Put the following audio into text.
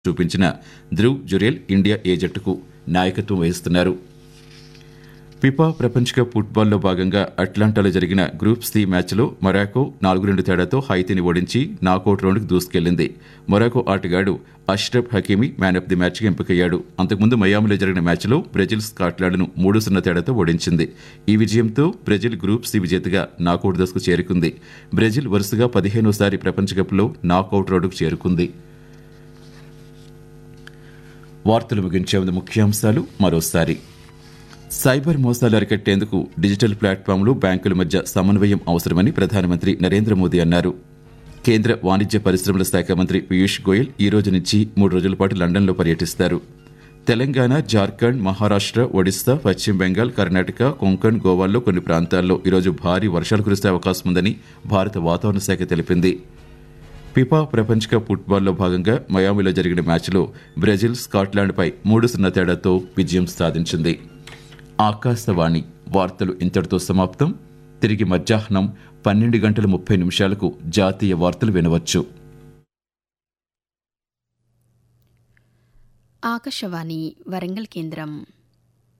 చూపించిన ధ్రువ్ జురేల్ ఇండియా ఏ జట్టుకు నాయకత్వం వహిస్తున్నారు ఫిఫా ప్రపంచ కప్ ఫుట్బాల్లో భాగంగా అట్లాంటాలో జరిగిన గ్రూప్ సి మ్యాచ్లో మొరాకో నాలుగు రెండు తేడాతో హైతీని ఓడించి నాకౌట్ రౌండ్కి దూసుకెళ్లింది మొరాకో ఆటగాడు Achraf Hakimi man of the మ్యాచ్కి ఎంపికయ్యాడు అంతకుముందు మయామిలో జరిగిన మ్యాచ్లో బ్రెజిల్ స్కాట్లాండ్ను మూడు సున్నా తేడాతో ఓడించింది ఈ విజయంతో బ్రెజిల్ గ్రూప్ సి విజేతగా నాకౌట్ దశకు చేరుకుంది బ్రెజిల్ వరుసగా పదిహేనోసారి ప్రపంచ కప్లో నాకౌట్ రౌండ్కు చేరుకుంది వార్తలు ముగించే ముందు ముఖ్యాంశాలు మరోసారి సైబర్ మోసాలు అరికట్టేందుకు డిజిటల్ ప్లాట్ఫామ్లు బ్యాంకుల మధ్య సమన్వయం అవసరమని ప్రధానమంత్రి నరేంద్ర మోదీ అన్నారు కేంద్ర వాణిజ్య పరిశ్రమల శాఖ మంత్రి పీయూష్ గోయల్ ఈ రోజు నుంచి మూడు రోజుల పాటు లండన్లో పర్యటిస్తారు తెలంగాణ జార్ఖండ్ మహారాష్ట్ర ఒడిశా పశ్చిమ బెంగాల్ కర్ణాటక కొంకణ్ గోవాల్లో కొన్ని ప్రాంతాల్లో ఈరోజు భారీ వర్షాలు కురిసే అవకాశం ఉందని భారత వాతావరణ శాఖ తెలిపింది ఫిఫా ప్రపంచ కప్ ఫుట్బాల్లో భాగంగా మయామిలో జరిగిన మ్యాచ్లో బ్రెజిల్ స్కాట్లాండ్పై మూడు సున్నా తేడాతో విజయం సాధించింది ఆకాశవాణి వార్తలు ఇంతటితో సమాప్తం తిరిగి మధ్యాహ్నం పన్నెండు గంటల ముప్పై నిమిషాలకు జాతీయ వార్తలు వినవచ్చు ఆకాశవాణి వరంగల్ కేంద్రం